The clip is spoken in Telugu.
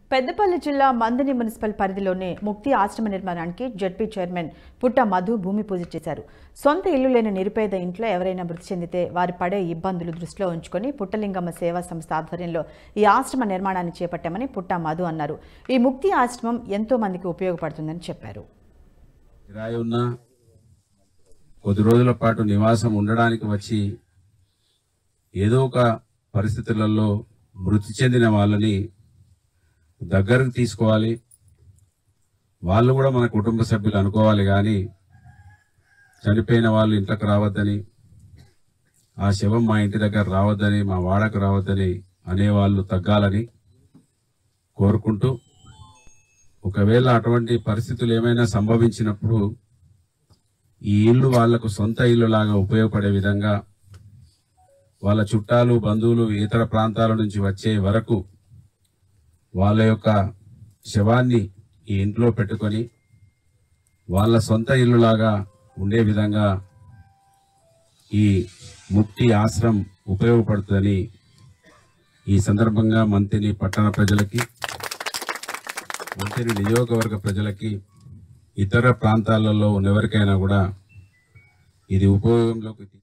పెద్దపల్లి జిల్లా మందిని మున్సిపల్ పరిధిలోని ముక్తి ఆశ్రమ నిర్మాణానికి జడ్పీ చైర్మన్ పుట్ట మధు భూమి పూజ చేశారు సొంత ఇల్లు లేని నిరుపేద ఇంట్లో ఎవరైనా మృతి చెందితే వారి పడే ఇబ్బందులు దృష్టిలో ఉంచుకొని పుట్టలింగమ్మ సేవా సంస్థ ఆధ్వర్యంలో ఈ ఆశ్రమ నిర్మాణాన్ని చేపట్టామని పుట్ట మధు అన్నారు ఈ ముక్తి ఆశ్రమం ఎంతో మందికి ఉపయోగపడుతుందని చెప్పారు కిరాయి ఉన్నా కొద్ది రోజుల పాటు నివాసం ఉండడానికి వచ్చి ఏదో ఒక పరిస్థితులలో మృతి చెందిన వాళ్ళని దగ్గరకు తీసుకోవాలి వాళ్ళు కూడా మన కుటుంబ సభ్యులు అనుకోవాలి కానీ చనిపోయిన వాళ్ళు ఇంట్లోకి రావద్దని ఆ శవం మా ఇంటి దగ్గర రావద్దని మా వాడకు రావద్దని అనేవాళ్ళు తగ్గాలని కోరుకుంటూ ఒకవేళ అటువంటి పరిస్థితులు ఏమైనా సంభవించినప్పుడు ఈ ఇల్లు వాళ్లకు సొంత ఇల్లు లాగా ఉపయోగపడే విధంగా వాళ్ళ చుట్టాలు బంధువులు ఇతర ప్రాంతాల నుంచి వచ్చే వరకు వాళ్ళ యొక్క శవాన్ని ఈ ఇంట్లో పెట్టుకొని వాళ్ళ సొంత ఇల్లులాగా ఉండే విధంగా ఈ ముక్తి ఆశ్రమం ఉపయోగపడుతుందని ఈ సందర్భంగా మంత్రిని పట్టణ ప్రజలకి మంత్రి నియోజకవర్గ ప్రజలకి ఇతర ప్రాంతాలలో ఉన్న ఎవరికైనా కూడా ఇది ఉపయోగంలోకి తీ-